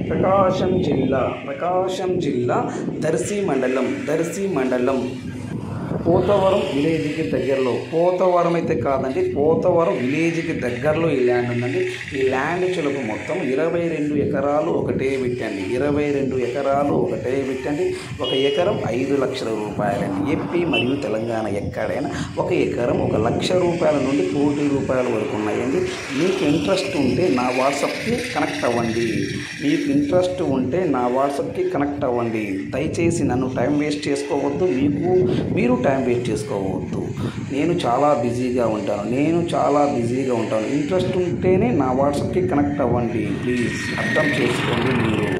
ప్రకాశం జిల్లా ప్రకాశం జిల్లా దర్శి మండలం దర్శి మండలం పోతవరం విలేజ్కి దగ్గరలో పోతవరం అయితే కాదండి పోతవరం విలేజ్కి దగ్గరలో ఈ ల్యాండ్ ఉందండి ఈ ల్యాండ్ చిలుపు మొత్తం ఇరవై రెండు ఎకరాలు ఒకటే పెట్టండి ఇరవై రెండు ఎకరాలు ఒకటే పెట్టండి ఒక ఎకరం ఐదు లక్షల రూపాయలండి ఏపీ మరియు తెలంగాణ ఎక్కడైనా ఒక ఎకరం ఒక లక్ష రూపాయల నుండి కోటి రూపాయల వరకు ఉన్నాయండి మీకు ఇంట్రెస్ట్ ఉంటే నా వాట్సాప్కి కనెక్ట్ అవ్వండి మీకు ఇంట్రెస్ట్ ఉంటే నా వాట్సాప్కి కనెక్ట్ అవ్వండి దయచేసి నన్ను టైం వేస్ట్ చేసుకోవద్దు మీకు మీరు టైం వేస్ట్ చేసుకోవద్దు నేను చాలా బిజీగా ఉంటాను నేను చాలా బిజీగా ఉంటాను ఇంట్రెస్ట్ ఉంటేనే నా వాట్సాప్కి కనెక్ట్ అవ్వండి ప్లీజ్ అర్థం చేసుకోండి మీరు